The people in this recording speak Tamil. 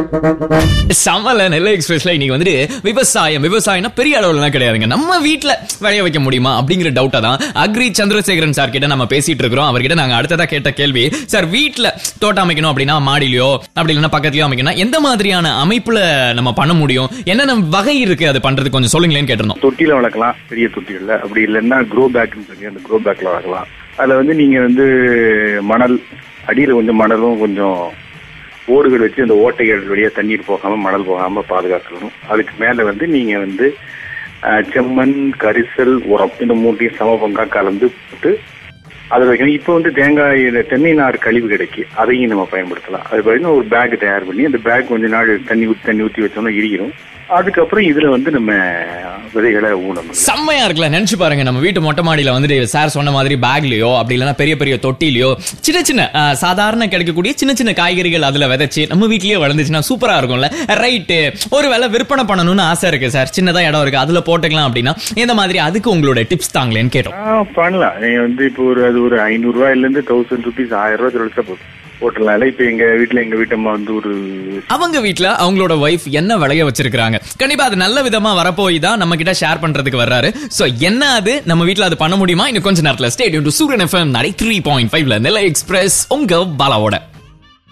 சமல நெல்லை எக்ஸ்பிரஸ்ல இன்னைக்கு வந்துட்டு விவசாயம் விவசாயம்னா பெரிய அளவுலாம் கிடையாதுங்க நம்ம வீட்ல விளைய வைக்க முடியுமா அப்படிங்கிற டவுட்டா தான் அக்ரி சந்திரசேகரன் சார் கிட்ட நம்ம பேசிட்டு இருக்கிறோம் அவர்கிட்ட நாங்க அடுத்ததா கேட்ட கேள்வி சார் வீட்ல தோட்டம் அமைக்கணும் அப்படின்னா மாடியிலயோ அப்படி இல்லைன்னா பக்கத்துலயோ அமைக்கணும் எந்த மாதிரியான அமைப்புல நம்ம பண்ண முடியும் என்னென்ன வகை இருக்கு அது பண்றது கொஞ்சம் சொல்லுங்களேன்னு கேட்டிருந்தோம் தொட்டியில வளர்க்கலாம் பெரிய தொட்டிகள்ல அப்படி இல்லைன்னா க்ரோ பேக்னு சொல்லி அந்த க்ரோ பேக்ல வளர்க்கலாம் அதுல வந்து நீங்க வந்து மணல் அடியில கொஞ்சம் மணலும் கொஞ்சம் ஓடுகள் வச்சு அந்த ஓட்டைகள் வழியா தண்ணீர் போகாம மணல் போகாம பாதுகாக்கணும் அதுக்கு மேல வந்து நீங்க வந்து அஹ், செம்மண் கரிசல் உரம் இந்த மூன்றையும் சம பங்கா கலந்து போட்டு அது வைக்கணும் இப்போ வந்து தேங்காய் தென்னை நார் கழிவு கிடைக்கு அதையும் நம்ம பயன்படுத்தலாம் அது பார்த்தீங்கன்னா ஒரு பேக் தயார் பண்ணி அந்த பேக் கொஞ்ச நாள் தண்ணி ஊற்றி தண்ணி ஊற்றி வச்சோம்னா இரிக்கிறோம் அதுக்கப்புறம் இதுல வந்து நம்ம விதைகளை ஊனணும் செம்மையா இருக்குல்ல நினைச்சு பாருங்க நம்ம வீட்டு மொட்டை மாடியில வந்துட்டு சார் சொன்ன மாதிரி பேக்லயோ அப்படி இல்லைன்னா பெரிய பெரிய தொட்டிலையோ சின்ன சின்ன ஆ, சாதாரண கிடைக்கக்கூடிய சின்ன சின்ன காய்கறிகள் அதுல விதைச்சு நம்ம வீட்லயே வளர்ந்துச்சுன்னா சூப்பரா இருக்கும்ல ரைட்டு ஒருவேளை விற்பனை பண்ணணும்னு ஆசை இருக்கு சார் சின்னதா இடம் இருக்கு அதுல போட்டுக்கலாம் அப்படின்னா இந்த மாதிரி அதுக்கு உங்களோட டிப்ஸ் தாங்களேன்னு கேட்டோம் ஆ, பண்ணலாம் நீங்க வந்து இப்போ ஒரு அது ஒரு ஐநூறு ரூபாயில இருந்து தௌசண்ட் ருபீஸ் ஆயிரம் ரூபாய் செலவழிச்சா போதும் போட்டுடலாம் இப்ப எங்க வீட்டுல எங்க வீட்டம்மா வந்து ஒரு அவங்க வீட்ல அவங்களோட ஒய்ஃப் என்ன விளைய வச்சிருக்காங்க கண்டிப்பா அது நல்ல விதமா வரப்போய் தான் நம்ம கிட்ட ஷேர் பண்றதுக்கு வர்றாரு சோ என்ன அது நம்ம வீட்ல அது பண்ண முடியுமா இன்னும் கொஞ்ச நேரத்துல ஸ்டேடியம் டு சூரியன் எஃப்எம் நடை த்ரீ பாயிண்ட் ஃபைவ்ல நெல்லை எக்ஸ்பிரஸ் உங்க பாலாவோட